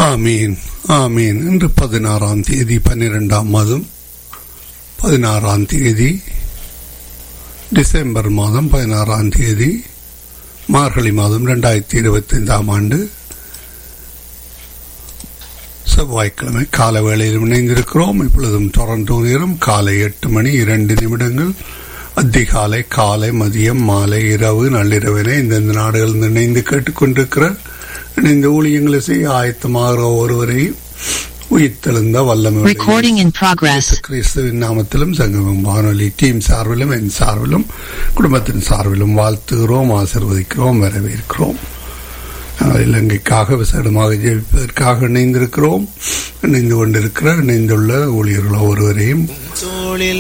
ஆமீன் ஆமீன் இன்று பதினாறாம் தேதி பன்னிரெண்டாம் மாதம் பதினாறாம் தேதி டிசம்பர் மாதம் பதினாறாம் தேதி மார்கழி மாதம் இரண்டாயிரத்தி இருபத்தி ஐந்தாம் ஆண்டு செவ்வாய்க்கிழமை கால வேளையில் இணைந்திருக்கிறோம் இப்பொழுதும் டொரண்டோ நேரம் காலை எட்டு மணி இரண்டு நிமிடங்கள் அதிகாலை காலை மதியம் மாலை இரவு நள்ளிரவினை இந்தந்த நாடுகள் இணைந்து கேட்டுக்கொண்டிருக்கிற இணைந்த ஊழியங்களை செய்ய ஆயத்தமாகிற ஒருவரையும் உயிர்த்தெழுந்த வல்லமை Recording in progress. கிறிஸ்துவின் நாமத்திலும் சங்கமம் வானொலி டீம் சார்பிலும் என் சார்பிலும் குடும்பத்தின் சார்பிலும் வாழ்த்துகிறோம் ஆசிர்வதிக்கிறோம் வரவேற்கிறோம் நாங்கள் இலங்கைக்காக விசேடமாக ஜெயிப்பதற்காக இணைந்திருக்கிறோம் இணைந்து கொண்டிருக்கிற இணைந்துள்ள ஊழியர்கள் ஒருவரையும் தோளில்